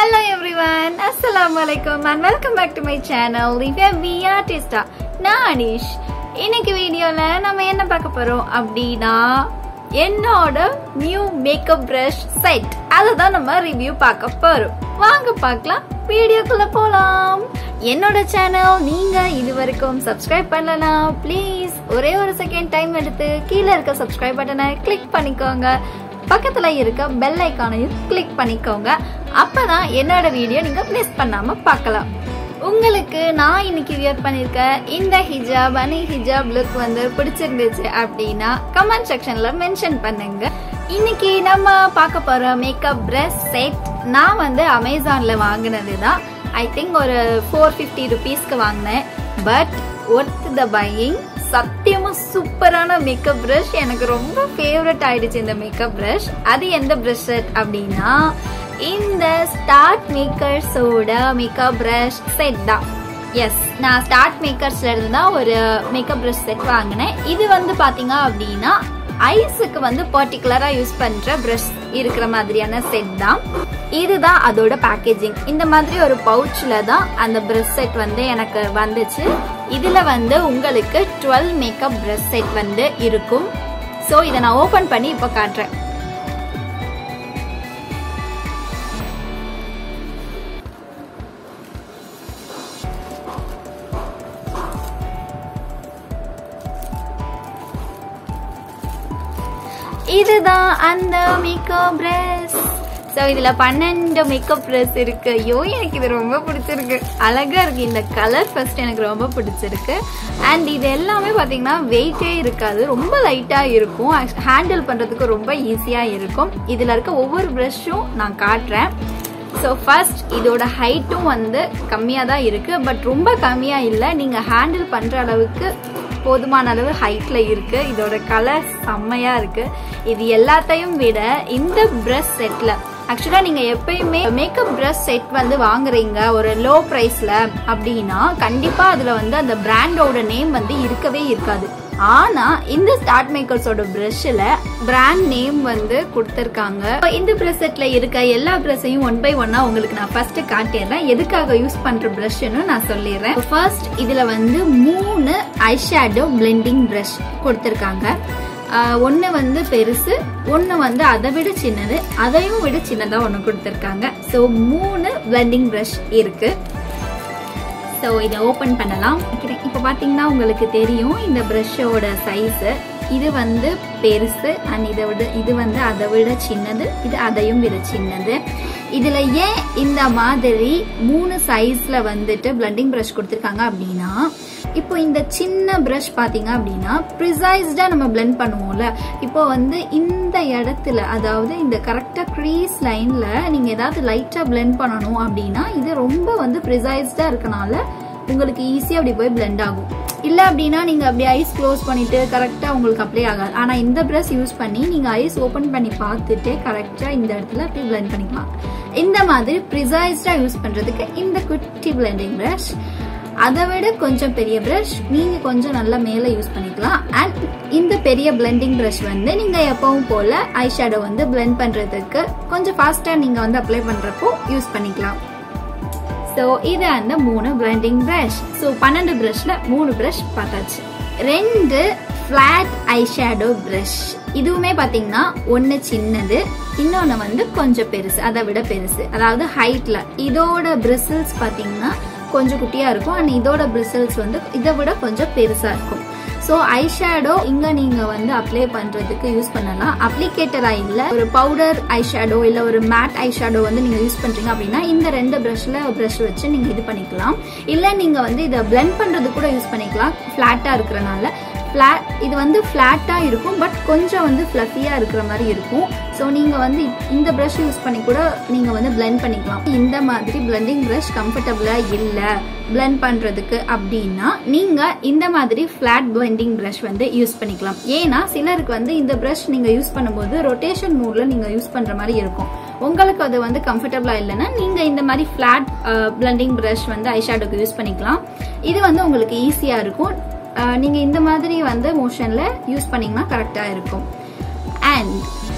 Hello everyone, Assalamu alaikum and welcome back to my channel Livia Be Artista. நான் அனிஷ் இன்னைக்கு வீடியோல நம்ம என்ன பார்க்க போறோம் அப்படின்னா என்னோட நியூ மேக்கப் பிரஷ் செட் அதை தான் நம்ம ரிவ்யூ பார்க்க போறோம் வாங்க பார்க்கலாம் வீடியோக்குள்ள போலாம் என்னோட சேனல் நீங்க இது வரைக்கும் சப்ஸ்கிரைப் பண்ணலாம் ப்ளீஸ் ஒரே ஒரு செகண்ட் டைம் எடுத்து கீழே இருக்க சப்ஸ்கிரைப் பட்டனை கிளிக் பண்ணிக்கோங்க பக்கத்துல இருக்க பெல் ஐக்கானையும் கிளிக் பண்ணிக்கோங்க அப்பதான் என்னோட வீடியோ நீங்க மிஸ் பண்ணாம பார்க்கலாம் உங்களுக்கு நான் இன்னைக்கு வியர் பண்ணிருக்க இந்த ஹிஜாப் அனி ஹிஜாப் லுக் வந்து பிடிச்சிருந்துச்சு அப்படின்னா கமெண்ட் செக்ஷன்ல மென்ஷன் பண்ணுங்க இன்னைக்கு நம்ம பார்க்க போற மேக்கப் பிரஷ் செட் நான் வந்து அமேசான்ல வாங்கினது தான் ஐ திங்க் ஒரு ஃபோர் ஃபிஃப்டி ருபீஸ்க்கு வாங்கினேன் பட் ஒர்த் த பையிங் சத்தியமா சூப்பரான மேக்கப் பிரஷ் எனக்கு ரொம்ப ஃபேவரட் ஆயிடுச்சு இந்த மேக்கப் பிரஷ் அது எந்த பிரஷ் செட் அப்படின்னா இந்த ஸ்டார்ட் மேக்கர்ஸோட மேக்கப் பிரஷ் செட் தான் எஸ் நான் ஸ்டார்ட் மேக்கர்ஸ்ல இருந்து தான் ஒரு மேக்கப் பிரஷ் செட் வாங்கினேன் இது வந்து பாத்தீங்க அப்படின்னா ஐஸுக்கு வந்து பர்டிகுலரா யூஸ் பண்ற பிரஷ் இருக்கிற மாதிரியான செட் தான் இதுதான் அதோட பேக்கேஜிங் இந்த மாதிரி ஒரு பவுச்ல தான் அந்த பிரஷ் செட் வந்து எனக்கு வந்துச்சு இதுல வந்து உங்களுக்கு டுவெல் மேக்கப் பிரஷ் செட் வந்து இருக்கும் ஸோ இதை நான் ஓபன் பண்ணி இப்போ காட்டுறேன் இதுதான் அந்த மேக்கப் பிரஷ் ஸோ இதில் பன்னெண்டு மேக்கப் ப்ரெஸ் இருக்கு ஐயோ எனக்கு இது ரொம்ப பிடிச்சிருக்கு அழகாக இருக்கு இந்த கலர் ஃபர்ஸ்ட் எனக்கு ரொம்ப பிடிச்சிருக்கு அண்ட் இது எல்லாமே பார்த்தீங்கன்னா வெயிட்டே இருக்காது ரொம்ப லைட்டாக இருக்கும் ஹேண்டில் பண்ணுறதுக்கு ரொம்ப ஈஸியாக இருக்கும் இதில் இருக்க ஒவ்வொரு ப்ரஷ்ஷும் நான் காட்டுறேன் ஸோ ஃபர்ஸ்ட் இதோட ஹைட்டும் வந்து கம்மியாக தான் இருக்குது பட் ரொம்ப கம்மியாக இல்லை நீங்கள் ஹேண்டில் பண்ணுற அளவுக்கு போதுமான அளவு ஹைட்ல இருக்கு இதோட கலர் செம்மையா இருக்கு இது எல்லாத்தையும் விட இந்த பிரஷ் செட்ல ஆக்சுவலா நீங்க எப்பயுமே மேக்கப் பிரஷ் செட் வந்து வாங்குறீங்க ஒரு லோ பிரைஸ்ல அப்படின்னா கண்டிப்பா அதுல வந்து அந்த பிராண்டோட நேம் வந்து இருக்கவே இருக்காது ஆனா இந்த ஸ்டார்ட் மேக்கர்ஸோட பிரஷ்ல பிராண்ட் நேம் வந்து கொடுத்துருக்காங்க இந்த பிரஷ் செட்ல இருக்க எல்லா பிரஷையும் ஒன் பை ஒன்னா உங்களுக்கு நான் ஃபர்ஸ்ட் காட்டிடுறேன் எதுக்காக யூஸ் பண்ற பிரஷ்னு நான் சொல்லிடுறேன் ஃபர்ஸ்ட் இதுல வந்து மூணு ஐஷேடோ பிளெண்டிங் பிரஷ் கொடுத்துருக்காங்க ஒன்று வந்து பெருசு ஒன்று வந்து அதை விட சின்னது அதையும் விட சின்னதாக ஒன்று கொடுத்துருக்காங்க ஸோ மூணு பிளெண்டிங் ப்ரஷ் இருக்கு ஸோ இதை ஓப்பன் பண்ணலாம் இப்போ பார்த்தீங்கன்னா உங்களுக்கு தெரியும் இந்த ப்ரஷ்ஷோட சைஸு இது வந்து பெருசு அண்ட் இதை விட இது வந்து அதை விட சின்னது இது அதையும் விட சின்னது இதுல ஏன் இந்த மாதிரி மூணு சைஸ்ல வந்துட்டு பிளண்டிங் ப்ரஷ் கொடுத்துருக்காங்க அப்படின்னா இப்போ இந்த சின்ன ப்ரஷ் பாத்தீங்க அப்படின்னா ப்ரிசைஸ்டா நம்ம பிளெண்ட் பண்ணுவோம்ல இப்போ வந்து இந்த இடத்துல அதாவது இந்த கரெக்டா க்ரீஸ் லைன்ல நீங்க ஏதாவது லைட்டா பிளெண்ட் பண்ணணும் அப்படின்னா இது ரொம்ப வந்து ப்ரிசைஸ்டா இருக்கனால உங்களுக்கு ஈஸியா அப்படி போய் பிளெண்ட் ஆகும் இல்ல அப்படின்னா நீங்க அப்படி ஐஸ் க்ளோஸ் பண்ணிட்டு கரெக்டா உங்களுக்கு அப்ளை ஆகாது ஆனா இந்த ப்ரஷ் யூஸ் பண்ணி நீங்க ஐஸ் ஓபன் பண்ணி பார்த்துட்டு கரெக்டா இந்த இடத்துல அப்படி பிளெண்ட் பண்ணிக்கலாம் இந்த மாதிரி ப்ரிசைஸ்டா யூஸ் பண்றதுக்கு இந்த குட்டி பிளெண்டிங் ப்ரஷ் அதை விட கொஞ்சம் பெரிய ப்ரஷ் நீங்க கொஞ்சம் நல்லா மேல யூஸ் பண்ணிக்கலாம் அண்ட் இந்த பெரிய பிளெண்டிங் ப்ரஷ் வந்து நீங்க எப்பவும் போல ஐ ஷேடோ வந்து பிளெண்ட் பண்றதுக்கு கொஞ்சம் ஃபாஸ்டா நீங்க வந்து அப்ளை பண்றப்போ யூஸ் பண்ணிக்கலாம் ஸோ இது அந்த மூணு பிளெண்டிங் ப்ரஷ் ஸோ பன்னெண்டு ப்ரஷ்ல மூணு ப்ரஷ் பார்த்தாச்சு ரெண்டு ஃபிளாட் ஐ ஷேடோ ப்ரஷ் இதுவுமே பார்த்தீங்கன்னா ஒன்று சின்னது இன்னொன்று வந்து கொஞ்சம் பெருசு அதை விட பெருசு அதாவது ஹைட்ல இதோட பிரிசில்ஸ் பார்த்தீங்கன்னா கொஞ்சம் குட்டியா இருக்கும் அண்ட் இதோட பிரிசல்ஸ் வந்து இதை விட கொஞ்சம் பெருசா இருக்கும் ஸோ ஐ ஷேடோ இங்க நீங்க வந்து அப்ளை பண்றதுக்கு யூஸ் பண்ணலாம் அப்ளிகேட்டரா இல்ல ஒரு பவுடர் ஐ ஷேடோ இல்ல ஒரு மேட் ஐ ஷேடோ வந்து நீங்க யூஸ் பண்றீங்க அப்படின்னா இந்த ரெண்டு ப்ரஷ்ல ப்ரஷ் வச்சு நீங்க இது பண்ணிக்கலாம் இல்ல நீங்க வந்து இதை பிளெண்ட் பண்றது கூட யூஸ் பண்ணிக்கலாம் ஃபிளாட்டா இருக்கிறனால ஃப்ளாட் இது வந்து ஃப்ளாட்டாக இருக்கும் பட் கொஞ்சம் வந்து ஃப்ளஃபியாக இருக்கிற மாதிரி இருக்கும் ஸோ நீங்கள் வந்து இந்த ப்ரஷ் யூஸ் பண்ணி கூட நீங்கள் வந்து பிளெண்ட் பண்ணிக்கலாம் இந்த மாதிரி பிளெண்டிங் ப்ரஷ் கம்ஃபர்டபுளாக இல்லை பிளெண்ட் பண்ணுறதுக்கு அப்படின்னா நீங்கள் இந்த மாதிரி ஃப்ளாட் பிளெண்டிங் ப்ரஷ் வந்து யூஸ் பண்ணிக்கலாம் ஏன்னா சிலருக்கு வந்து இந்த ப்ரஷ் நீங்கள் யூஸ் பண்ணும்போது ரொட்டேஷன் மூடில் நீங்கள் யூஸ் பண்ணுற மாதிரி இருக்கும் உங்களுக்கு அது வந்து கம்ஃபர்டபுளா இல்லைன்னா நீங்க இந்த மாதிரி ஃபிளாட் பிளண்டிங் ப்ரஷ் வந்து ஐஷேடோக்கு யூஸ் பண்ணிக்கலாம் இது வந்து உங்களுக்கு ஈஸியா இருக்கும் நீங்க இந்த மாதிரி வந்து மோஷன்ல யூஸ் பண்ணீங்கன்னா கரெக்டா இருக்கும் அண்ட்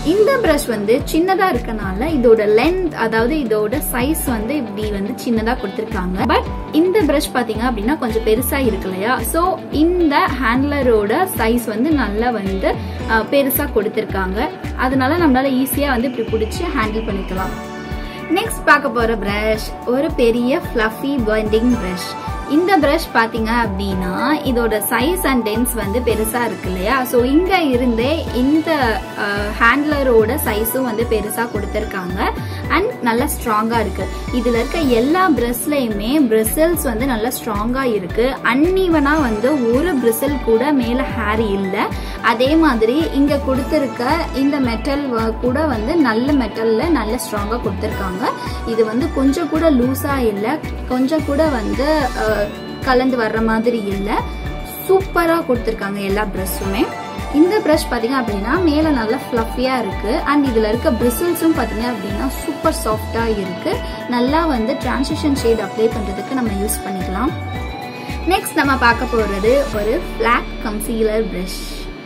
இந்த ப்ரஷ் வந்து சின்னதா இருக்கனால இதோட லென்த் அதாவது இதோட சைஸ் வந்து இப்படி வந்து சின்னதா கொடுத்திருக்காங்க பட் இந்த ப்ரஷ் பாத்தீங்க அப்படின்னா கொஞ்சம் பெருசா இருக்கு இல்லையா சோ இந்த ஹேண்ட்லரோட சைஸ் வந்து நல்லா வந்து அஹ், பெருசா கொடுத்திருக்காங்க அதனால நம்மளால ஈஸியா வந்து இப்படி பிடிச்சி ஹேண்டில் பண்ணிக்கலாம் நெக்ஸ்ட் பார்க்க போற பிரஷ் ஒரு பெரிய ஃப்ளஃபி பண்டிங் பிரஷ் இந்த பிரஷ் பாத்தீங்க அப்படின்னா இதோட சைஸ் அண்ட் டென்ஸ் வந்து பெருசா இருக்கு இல்லையா ஸோ இங்க இருந்தே இந்த ஹேண்ட்லரோட சைஸும் வந்து பெருசா கொடுத்துருக்காங்க அண்ட் நல்லா ஸ்ட்ராங்கா இருக்கு இதுல இருக்க எல்லா பிரஷ்லயுமே பிரிசல்ஸ் வந்து நல்லா ஸ்ட்ராங்கா இருக்கு அன்இவனா வந்து ஒரு பிரிசல் கூட மேல ஹேர் இல்ல அதே மாதிரி இங்க கொடுத்திருக்க இந்த மெட்டல் கூட வந்து நல்ல மெட்டல்ல நல்ல ஸ்ட்ராங்கா கொடுத்திருக்காங்க இது வந்து கொஞ்சம் கூட லூஸா இல்ல கொஞ்சம் கூட வந்து அஹ், கலந்து வர்ற மாதிரி இல்ல சூப்பரா கொடுத்திருக்காங்க எல்லா பிரஷ்ஷுமே இந்த பிரஷ் பாத்தீங்க அப்படின்னா மேல நல்லா ஃப்ளஃபியா இருக்கு அண்ட் இதுல இருக்க பிரிசில்ஸும் பாத்தீங்க அப்படின்னா சூப்பர் சாஃப்டா இருக்கு நல்லா வந்து டிரான்சிஷன் ஷேட் அப்ளை பண்றதுக்கு நம்ம யூஸ் பண்ணிக்கலாம் நெக்ஸ்ட் நம்ம பார்க்க போறது ஒரு ஃபிளாட் கன்சீலர் பிரஷ்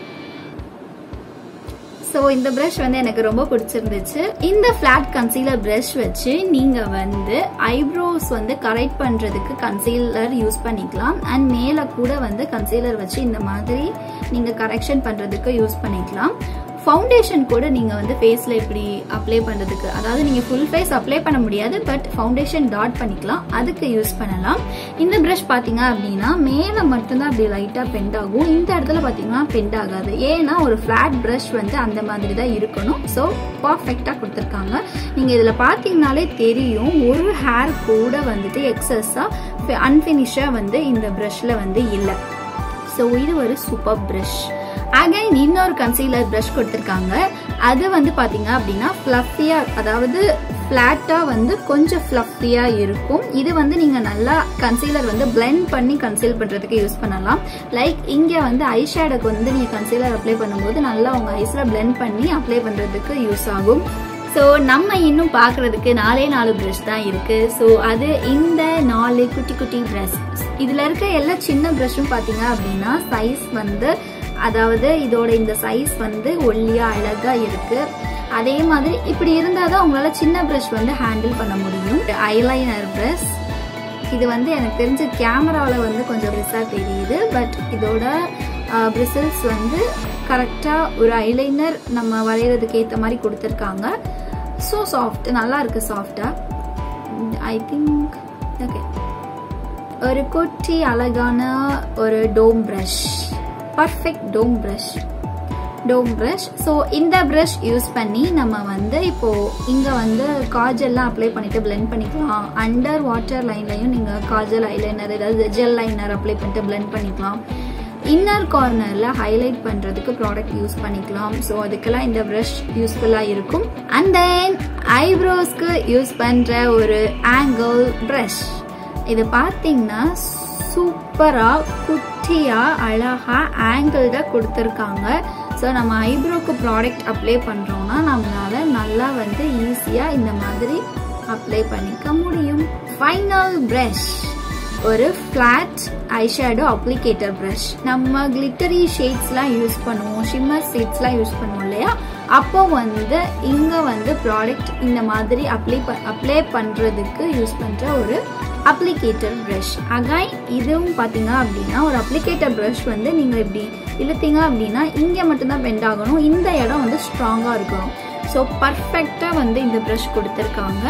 ஸோ இந்த ப்ரஷ் வந்து எனக்கு ரொம்ப பிடிச்சிருந்துச்சு இந்த ஃபிளாட் கன்சீலர் ப்ரஷ் வச்சு நீங்க வந்து ஐப்ரோஸ் வந்து கரெக்ட் பண்றதுக்கு கன்சீலர் யூஸ் பண்ணிக்கலாம் அண்ட் மேல கூட வந்து கன்சீலர் வச்சு இந்த மாதிரி நீங்க கரெக்ஷன் பண்றதுக்கு யூஸ் பண்ணிக்கலாம் ஃபவுண்டேஷன் கூட நீங்க வந்து ஃபேஸ்ல இப்படி அப்ளை பண்றதுக்கு அதாவது நீங்க ஃபுல் ஃபேஸ் அப்ளை பண்ண முடியாது பட் ஃபவுண்டேஷன் டாட் பண்ணிக்கலாம் அதுக்கு யூஸ் பண்ணலாம் இந்த ப்ரஷ் பாத்தீங்க அப்படின்னா மேல மட்டும்தான் அப்படி லைட்டா பெண்ட் ஆகும் இந்த இடத்துல பாத்தீங்கன்னா பெண்ட் ஆகாது ஏன்னா ஒரு ஃபிளாட் ப்ரஷ் வந்து அந்த மாதிரி தான் இருக்கணும் ஸோ பர்ஃபெக்டா கொடுத்துருக்காங்க நீங்க இதுல பாத்தீங்கனாலே தெரியும் ஒரு ஹேர் கூட வந்துட்டு எக்ஸஸா அன்பினிஷா வந்து இந்த ப்ரஷ்ல வந்து இல்லை ஸோ இது ஒரு சூப்பர் ப்ரஷ் அகைன் இன்னொரு கன்சீலர் ப்ரஷ் கொடுத்துருக்காங்க அது வந்து பாத்தீங்க அப்படின்னா ஃப்ளஃபியா அதாவது ஃப்ளாட்டா வந்து கொஞ்சம் ஃப்ளஃபியா இருக்கும் இது வந்து நீங்க நல்லா கன்சீலர் வந்து blend பண்ணி கன்சீல் பண்றதுக்கு யூஸ் பண்ணலாம் லைக் இங்க வந்து ஐ ஷேடோக்கு வந்து நீங்க கன்சீலர் அப்ளை பண்ணும்போது நல்லா உங்க ஐஸ்ல blend பண்ணி அப்ளை பண்றதுக்கு யூஸ் ஆகும் ஸோ நம்ம இன்னும் பார்க்கறதுக்கு நாலே நாலு ப்ரஷ் தான் இருக்கு ஸோ அது இந்த நாலு குட்டி குட்டி ப்ரஷ் இதுல இருக்க எல்லா சின்ன ப்ரஷ்ஷும் பார்த்தீங்க அப்படின்னா சைஸ் வந்து அதாவது இதோட இந்த சைஸ் வந்து ஒல்லியா அழகா இருக்கு அதே மாதிரி இப்படி இருந்தால் தான் உங்களால சின்ன ப்ரஷ் வந்து ஹேண்டில் பண்ண முடியும் ஐலைனர் ப்ரஷ் இது வந்து எனக்கு தெரிஞ்ச கேமராவில் வந்து கொஞ்சம் பெருசாக தெரியுது பட் இதோட பிரிசல்ஸ் வந்து கரெக்டாக ஒரு ஐலைனர் நம்ம வரைகிறதுக்கு ஏற்ற மாதிரி கொடுத்துருக்காங்க ஸோ சாஃப்ட் நல்லா இருக்கு சாஃப்டாக ஐ திங்க் ஓகே ஒரு குட்டி அழகான ஒரு dome brush perfect dome brush dome brush so இந்த ப்ரஷ் யூஸ் பண்ணி நம்ம வந்து இப்போ இங்கே வந்து காஜல்லாம் அப்ளை பண்ணிட்டு பிளெண்ட் பண்ணிக்கலாம் அண்டர் வாட்டர் லைன்லையும் நீங்கள் காஜல் ஐலைனர் ஏதாவது ஜெல் லைனர் அப்ளை பண்ணிட்டு பிளெண்ட் பண்ணிக்கலாம் இன்னர் கார்னரில் ஹைலைட் பண்ணுறதுக்கு ப்ராடக்ட் யூஸ் பண்ணிக்கலாம் ஸோ அதுக்கெல்லாம் இந்த ப்ரஷ் யூஸ்ஃபுல்லாக இருக்கும் அண்ட் தென் ஐப்ரோஸ்க்கு யூஸ் பண்ணுற ஒரு ஆங்கிள் ப்ரஷ் இது பார்த்தீங்கன்னா சூப்பராக குட்டியாக அழகாக ஆங்கிள்ட கொடுத்துருக்காங்க ஸோ நம்ம ஐப்ரோக்கு ப்ராடக்ட் அப்ளை பண்ணுறோன்னா நம்மளால நல்லா வந்து ஈஸியாக இந்த மாதிரி அப்ளை பண்ணிக்க முடியும் ஃபைனல் ப்ரஷ் ஒரு ஃப்ளாட் ஐஷேடோ அப்ளிகேட்டர் ப்ரஷ் நம்ம கிளிட்டரி ஷேட்ஸ்லாம் யூஸ் பண்ணுவோம் ஷிம்மர் ஷேட்ஸ்லாம் யூஸ் பண்ணுவோம் இல்லையா அப்போ வந்து இங்கே வந்து ப்ராடக்ட் இந்த மாதிரி அப்ளை அப்ளை பண்ணுறதுக்கு யூஸ் பண்ணுற ஒரு அப்ளிகேட்டர் ப்ரஷ் அகாய் இதுவும் பார்த்தீங்க அப்படின்னா ஒரு அப்ளிகேட்டர் ப்ரஷ் வந்து நீங்கள் இப்படி இழுத்தீங்க அப்படின்னா இங்கே மட்டும்தான் பெண்ட் ஆகணும் இந்த இடம் வந்து ஸ்ட்ராங்காக இருக்கணும் ஸோ பர்ஃபெக்டாக வந்து இந்த ப்ரஷ் கொடுத்துருக்காங்க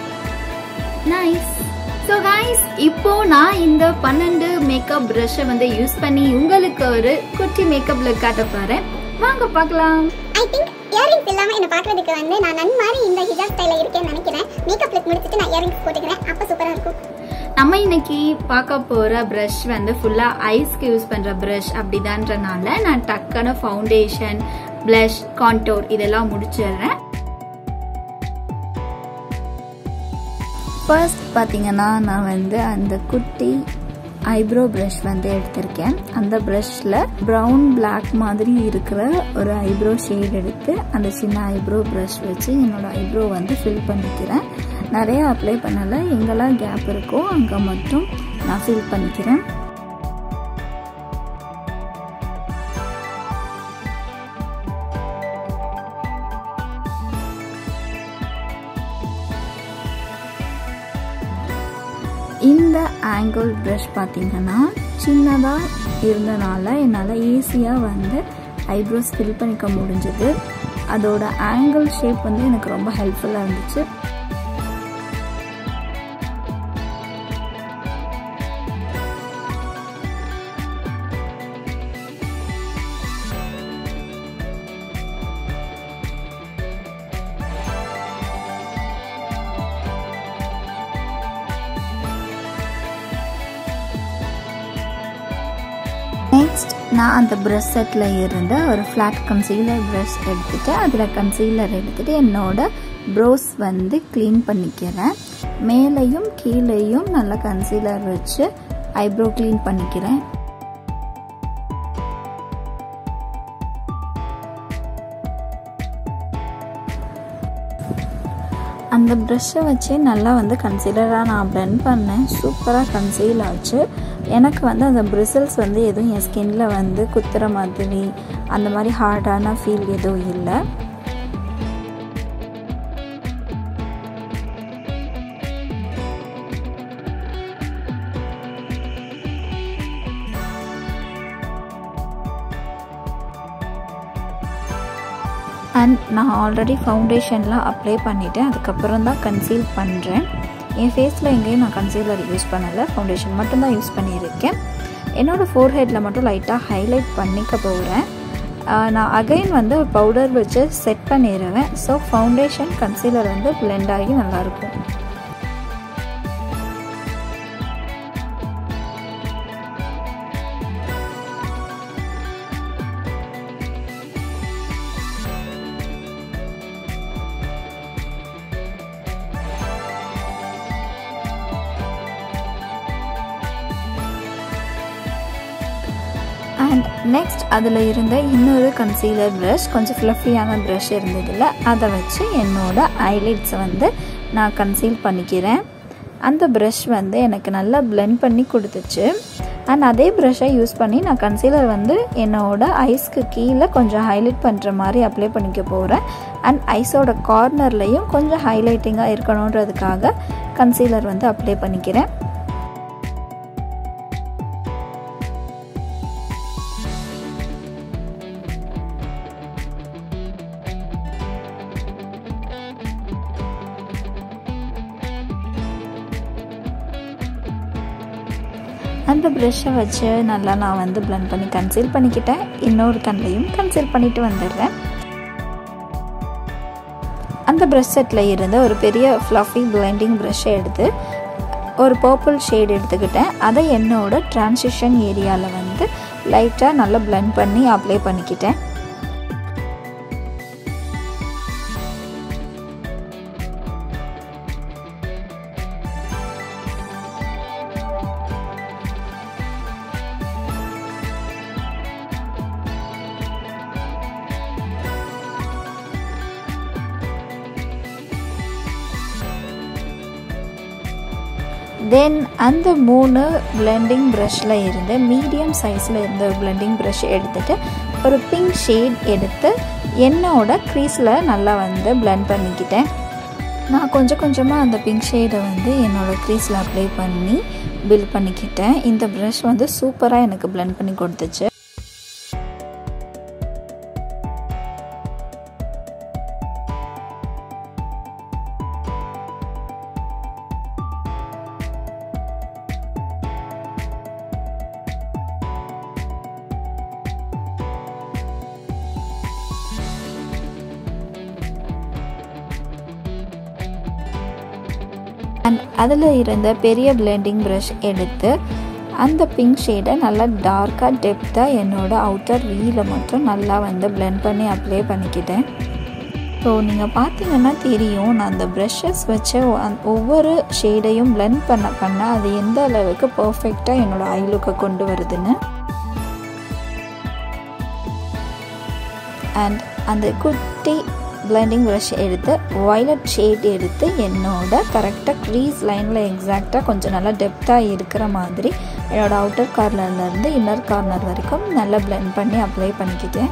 நைஸ் ஸோ கைஸ் இப்போ நான் இந்த பன்னெண்டு மேக்கப் ப்ரஷ்ஷை வந்து யூஸ் பண்ணி உங்களுக்கு ஒரு குட்டி மேக்கப் லுக் காட்ட போறேன் வாங்க பார்க்கலாம் ஐ திங்க் இயரிங்ஸ் இல்லாம என்ன பார்க்கிறதுக்கு வந்து நான் நன் மாதிரி இந்த ஹிஜாப் ஸ்டைல இருக்கேன்னு நினைக்கிறேன் மேக்கப் லுக் முடிச்சிட்டு நான் இயரிங்ஸ் போட்டுக்கிறேன் அப்ப சூப்பரா இருக்கும் நம்ம இன்னைக்கு பார்க்க போற ப்ரஷ் வந்து ஃபுல்லா ஐஸ்க்கு யூஸ் பண்ற ப்ரஷ் அப்படிதான்றனால நான் டக்குன்னு ஃபவுண்டேஷன் blush கான்டோர் இதெல்லாம் முடிச்சிடுறேன் ஃபர்ஸ்ட் பார்த்தீங்கன்னா நான் வந்து அந்த குட்டி ஐப்ரோ ப்ரஷ் வந்து எடுத்திருக்கேன் அந்த ப்ரஷ்ல ப்ரௌன் Black மாதிரி இருக்கிற ஒரு ஐப்ரோ ஷேட் எடுத்து அந்த சின்ன ஐப்ரோ ப்ரஷ் வச்சு என்னோட ஐப்ரோ வந்து ஃபில் பண்ணிக்கிறேன் நிறைய அப்ளை பண்ணலை எங்கெல்லாம் கேப் இருக்கோ அங்கே மட்டும் நான் ஃபில் பண்ணிக்கிறேன் இந்த ஆங்கிள் ப்ரஷ் பார்த்தீங்கன்னா சின்னதாக இருந்தனால என்னால் ஈஸியாக வந்து ஐப்ரோஸ் ஃபில் பண்ணிக்க முடிஞ்சது அதோட ஆங்கிள் ஷேப் வந்து எனக்கு ரொம்ப ஹெல்ப்ஃபுல்லாக இருந்துச்சு நெக்ஸ்ட் நான் அந்த ப்ரஷ் செட்டில் இருந்து ஒரு ஃப்ளாட் கன்சீலர் ப்ரஷ் எடுத்துகிட்டு அதில் கன்சீலர் எடுத்துகிட்டு என்னோட ப்ரோஸ் வந்து க்ளீன் பண்ணிக்கிறேன் மேலேயும் கீழேயும் நல்லா கன்சீலர் வச்சு ஐப்ரோ க்ளீன் பண்ணிக்கிறேன் அந்த ப்ரெஷ்ஷை வச்சு நல்லா வந்து கன்சீலராக நான் ப்ளெண்ட் பண்ணேன் சூப்பராக கன்சீல் ஆச்சு எனக்கு வந்து அந்த பிரிசல்ஸ் வந்து எதுவும் என் ஸ்கின்ல வந்து குத்துற மாதிரி அந்த மாதிரி ஹார்டான ஃபீல் எதுவும் இல்லை அண்ட் நான் ஆல்ரெடி ஃபவுண்டேஷன்லாம் அப்ளை பண்ணிவிட்டேன் அதுக்கப்புறம் தான் கன்சீல் பண்ணுறேன் என் ஃபேஸில் எங்கேயும் நான் கன்சீலர் யூஸ் பண்ணலை ஃபவுண்டேஷன் மட்டும்தான் யூஸ் பண்ணியிருக்கேன் என்னோடய ஃபோர் ஹெட்டில் மட்டும் லைட்டாக ஹைலைட் பண்ணிக்க போகிறேன் நான் அகைன் வந்து பவுடர் வச்சு செட் பண்ணிடுவேன் ஸோ ஃபவுண்டேஷன் கன்சீலர் வந்து பிளெண்ட் ஆகி நல்லாயிருக்கும் அண்ட் நெக்ஸ்ட் அதில் இருந்த இன்னொரு கன்சீலர் ப்ரஷ் கொஞ்சம் ஃப்ளஃபியான ப்ரஷ் இருந்ததில்ல அதை வச்சு என்னோட ஐலைட்ஸை வந்து நான் கன்சீல் பண்ணிக்கிறேன் அந்த ப்ரஷ் வந்து எனக்கு நல்லா பிளெண்ட் பண்ணி கொடுத்துச்சு அண்ட் அதே ப்ரஷ்ஷை யூஸ் பண்ணி நான் கன்சீலர் வந்து என்னோட ஐஸ்க்கு கீழே கொஞ்சம் ஹைலைட் பண்ணுற மாதிரி அப்ளை பண்ணிக்க போகிறேன் அண்ட் ஐஸோட கார்னர்லேயும் கொஞ்சம் ஹைலைட்டிங்காக இருக்கணுன்றதுக்காக கன்சீலர் வந்து அப்ளை பண்ணிக்கிறேன் அந்த ப்ரெஷ்ஷை வச்சு நல்லா நான் வந்து பிளெண்ட் பண்ணி கன்சீல் பண்ணிக்கிட்டேன் இன்னொரு கண்ணையும் கன்சீல் பண்ணிட்டு வந்துடுறேன் அந்த ப்ரெஷ் செட்டில் இருந்து ஒரு பெரிய ஃப்ளஃபி பிளெண்டிங் ப்ரெஷ்ஷை எடுத்து ஒரு பர்பிள் ஷேட் எடுத்துக்கிட்டேன் அதை என்னோட ட்ரான்சிஷன் ஏரியாவில் வந்து லைட்டாக நல்லா பிளெண்ட் பண்ணி அப்ளை பண்ணிக்கிட்டேன் தென் அந்த மூணு பிளெண்டிங் ப்ரஷில் இருந்து மீடியம் சைஸில் இருந்த ஒரு பிளெண்டிங் ப்ரஷ் எடுத்துகிட்டு ஒரு பிங்க் ஷேட் எடுத்து என்னோட க்ரீஸில் நல்லா வந்து பிளெண்ட் பண்ணிக்கிட்டேன் நான் கொஞ்சம் கொஞ்சமாக அந்த பிங்க் ஷேடை வந்து என்னோடய க்ரீஸில் அப்ளை பண்ணி பில்ட் பண்ணிக்கிட்டேன் இந்த ப்ரஷ் வந்து சூப்பராக எனக்கு பிளெண்ட் பண்ணி கொடுத்துச்சு அண்ட் அதில் இருந்த பெரிய பிளெண்டிங் ப்ரஷ் எடுத்து அந்த பிங்க் ஷேடை நல்லா டார்க்காக டெப்த்தாக என்னோட அவுட்டர் வீல மட்டும் நல்லா வந்து பிளெண்ட் பண்ணி அப்ளை பண்ணிக்கிட்டேன் ஸோ நீங்கள் பார்த்தீங்கன்னா தெரியும் நான் அந்த ப்ரஷஸ் வச்சு ஒவ்வொரு ஷேடையும் பிளெண்ட் பண்ண பண்ண அது எந்த அளவுக்கு பர்ஃபெக்டாக என்னோடய ஐ லுக்கை கொண்டு வருதுன்னு அண்ட் அந்த குட்டி பிளெண்டிங் ப்ரஷ் எடுத்து வயலட் ஷேட் எடுத்து என்னோட கரெக்டாக க்ரீஸ் லைனில் எக்ஸாக்டாக கொஞ்சம் நல்லா டெப்த்தாக இருக்கிற மாதிரி என்னோடய அவுட்டர் கார்னர்லேருந்து இன்னர் கார்னர் வரைக்கும் நல்லா பிளெண்ட் பண்ணி அப்ளை பண்ணிக்கிட்டேன்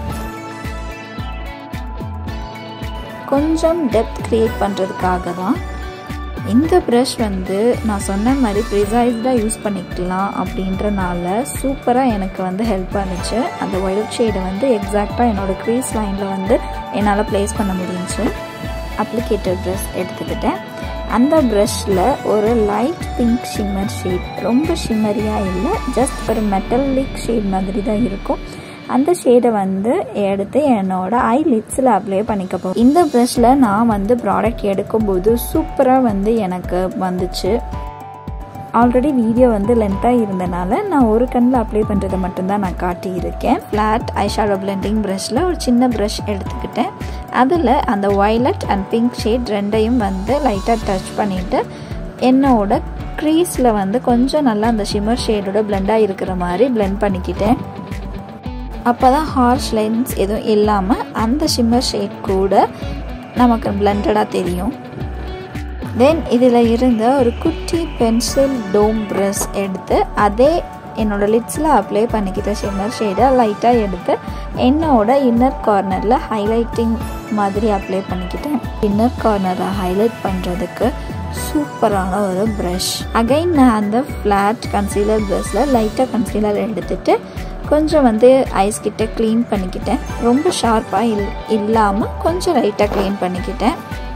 கொஞ்சம் டெப்த் க்ரியேட் பண்ணுறதுக்காக தான் இந்த ப்ரஷ் வந்து நான் சொன்ன மாதிரி ப்ரிசைஸ்டாக யூஸ் பண்ணிக்கலாம் அப்படின்றனால சூப்பராக எனக்கு வந்து ஹெல்ப் பண்ணுச்சு அந்த ஒயிட் ஷேடை வந்து எக்ஸாக்டாக என்னோடய க்ரீஸ் லைனில் வந்து என்னால் ப்ளேஸ் பண்ண முடிஞ்சுச்சு அப்ளிகேட்டர் ப்ரஷ் எடுத்துக்கிட்டேன் அந்த ப்ரஷ்ஷில் ஒரு லைட் பிங்க் ஷிம்மர் ஷேட் ரொம்ப ஷிம்மரியாக இல்லை ஜஸ்ட் ஒரு மெட்டலிக் ஷேட் மாதிரி தான் இருக்கும் அந்த ஷேடை வந்து எடுத்து என்னோட ஐ லிப்ஸில் அப்ளை பண்ணிக்க போகிறேன் இந்த ப்ரஷ்ஷில் நான் வந்து ப்ராடக்ட் எடுக்கும்போது சூப்பராக வந்து எனக்கு வந்துச்சு ஆல்ரெடி வீடியோ வந்து லென்த்தாக இருந்தனால நான் ஒரு கண்ணில் அப்ளை பண்ணுறதை மட்டும்தான் நான் காட்டியிருக்கேன் ஃப்ளாட் ஐஷாடோ பிளெண்டிங் ப்ரஷில் ஒரு சின்ன ப்ரஷ் எடுத்துக்கிட்டேன் அதில் அந்த வயலட் அண்ட் பிங்க் ஷேட் ரெண்டையும் வந்து லைட்டாக டச் பண்ணிவிட்டு என்னோட க்ரீஸில் வந்து கொஞ்சம் நல்லா அந்த ஷிம்மர் ஷேடோட பிளெண்டாக இருக்கிற மாதிரி பிளெண்ட் பண்ணிக்கிட்டேன் அப்போ தான் ஹார்ஷ் லைன்ஸ் எதுவும் இல்லாமல் அந்த ஷிம்மர் ஷேட் கூட நமக்கு பிளண்டடாக தெரியும் தென் இதில் இருந்த ஒரு குட்டி பென்சில் டோம் ப்ரஷ் எடுத்து அதே என்னோட லிட்ஸில் அப்ளை பண்ணிக்கிட்ட ஷிம்மர் ஷேடை லைட்டாக எடுத்து என்னோட இன்னர் கார்னரில் ஹைலைட்டிங் மாதிரி அப்ளை பண்ணிக்கிட்டேன் இன்னர் கார்னரை ஹைலைட் பண்ணுறதுக்கு சூப்பரான ஒரு ப்ரஷ் அகைன் நான் அந்த ஃப்ளாட் கன்சீலர் ப்ரஷில் லைட்டாக கன்சீலர் எடுத்துட்டு கொஞ்சம் வந்து ஐஸ் கிட்ட க்ளீன் பண்ணிக்கிட்டேன் ரொம்ப ஷார்ப்பாக இல் இல்லாமல் கொஞ்சம் லைட்டாக க்ளீன் பண்ணிக்கிட்டேன்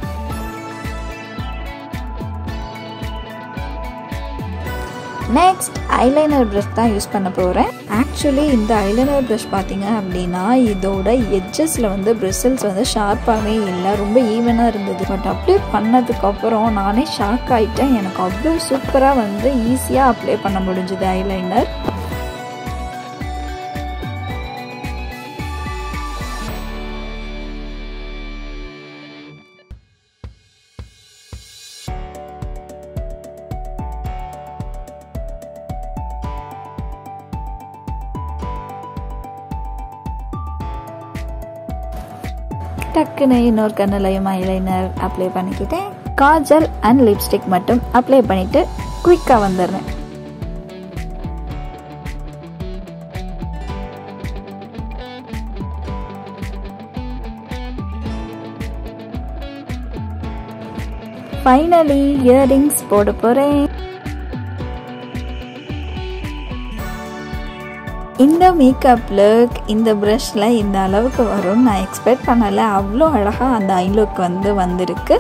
நெக்ஸ்ட் ஐலைனர் ப்ரஷ் தான் யூஸ் பண்ண போகிறேன் ஆக்சுவலி இந்த ஐலைனர் ப்ரஷ் பார்த்தீங்க அப்படின்னா இதோட எட்ஜஸில் வந்து பிரிசல்ஸ் வந்து ஷார்ப்பாகவே இல்லை ரொம்ப ஈவனாக இருந்தது பட் அப்ளை பண்ணதுக்கப்புறம் நானே ஷாக் ஆகிட்டேன் எனக்கு அவ்வளோ சூப்பராக வந்து ஈஸியாக அப்ளை பண்ண முடிஞ்சுது ஐலைனர் டக்குன்னு இன்னொரு கண்ணுலையும் ஐலைனர் அப்ளை பண்ணிக்கிட்டேன் காஜல் அண்ட் லிப்ஸ்டிக் மட்டும் அப்ளை பண்ணிட்டு குயிக்காக வந்துடுறேன் ஃபைனலி இயரிங்ஸ் போட போகிறேன் இந்த மேக்கப் லுக் இந்த ப்ரஷில் இந்த அளவுக்கு வரும்னு நான் எக்ஸ்பெக்ட் பண்ணலை அவ்வளோ அழகாக அந்த ஐ லுக் வந்து வந்திருக்கு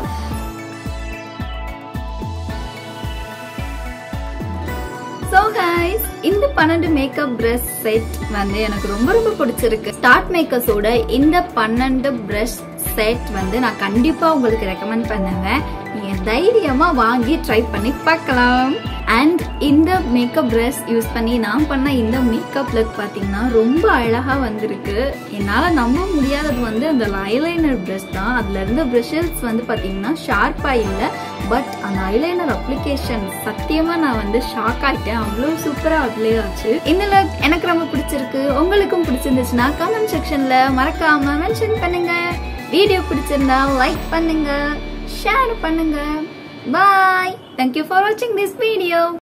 ஸோ கைஸ் இந்த பன்னெண்டு மேக்கப் ப்ரஷ் செட் வந்து எனக்கு ரொம்ப ரொம்ப பிடிச்சிருக்கு ஸ்டார்ட் மேக்கர்ஸோட இந்த பன்னெண்டு ப்ரஷ் செட் வந்து நான் கண்டிப்பாக உங்களுக்கு ரெக்கமெண்ட் பண்ணுவேன் நீங்கள் தைரியமாக வாங்கி ட்ரை பண்ணி பார்க்கலாம் அண்ட் இந்த மேக்கப் ப்ரஷ் யூஸ் பண்ணி நான் பண்ண இந்த மேக்கப் லுக் பார்த்தீங்கன்னா ரொம்ப அழகாக வந்திருக்கு என்னால் நம்ப முடியாதது வந்து அந்த ஐலைனர் ப்ரஷ் தான் அதில் இருந்த ப்ரஷஸ் வந்து பார்த்தீங்கன்னா ஷார்ப்பாக இல்லை பட் அந்த ஐலைனர் அப்ளிகேஷன் சத்தியமாக நான் வந்து ஷாக் ஆகிட்டேன் அவ்வளோ சூப்பராக அப்ளை ஆச்சு இந்த லுக் எனக்கு ரொம்ப பிடிச்சிருக்கு உங்களுக்கும் பிடிச்சிருந்துச்சுன்னா கமெண்ட் செக்ஷனில் மறக்காமல் மென்ஷன் பண்ணுங்க வீடியோ பிடிச்சிருந்தா லைக் பண்ணுங்க ஷேர் பண்ணுங்க பாய் தேங்க்யூ ஃபார் வாட்சிங் திஸ் வீடியோ